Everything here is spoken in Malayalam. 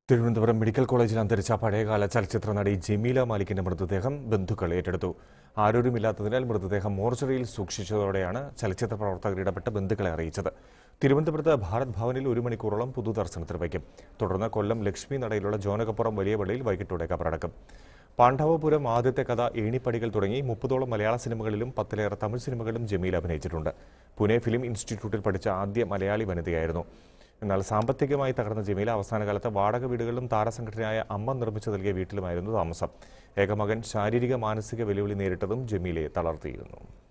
തിരുവനന്തപുരം മെഡിക്കൽ കോളേജിൽ അന്തരിച്ച പഴയകാല ചലച്ചിത്ര നടി ജമീല മാലിക്കിന്റെ മൃതദേഹം ബന്ധുക്കൾ ഏറ്റെടുത്തു ആരോരുമില്ലാത്തതിനാൽ മൃതദേഹം മോർച്ചറിയിൽ സൂക്ഷിച്ചതോടെയാണ് ചലച്ചിത്ര പ്രവർത്തകർ ഇടപെട്ട് ബന്ധുക്കളെ അറിയിച്ചത് തിരുവനന്തപുരത്ത് ഭാരത് ഭവനിൽ ഒരു മണിക്കൂറോളം പൊതുദർശനത്തിന് വയ്ക്കും തുടർന്ന് കൊല്ലം ലക്ഷ്മി നടയിലുള്ള ജോനകപ്പുറം വലിയ പള്ളിയിൽ വൈകിട്ടോടെ കബറടക്കും പാണ്ഡവപുരം ആദ്യത്തെ കഥ ഏണിപ്പടികൾ തുടങ്ങി മുപ്പതോളം മലയാള സിനിമകളിലും പത്തിലേറെ തമിഴ് സിനിമകളിലും ജമീൽ അഭിനയിച്ചിട്ടുണ്ട് പുനെ ഫിലിം ഇൻസ്റ്റിറ്റ്യൂട്ടിൽ പഠിച്ച ആദ്യ മലയാളി വനിതയായിരുന്നു എന്നാൽ സാമ്പത്തികമായി തകർന്ന ജമീല അവസാന കാലത്ത് വാടക വീടുകളിലും താരസംഘടനയായ അമ്മ നിർമ്മിച്ചു നൽകിയ വീട്ടിലുമായിരുന്നു താമസം ഏകമകൻ ശാരീരിക മാനസിക വെല്ലുവിളി നേരിട്ടതും ജമീലയെ തളർത്തിയിരുന്നു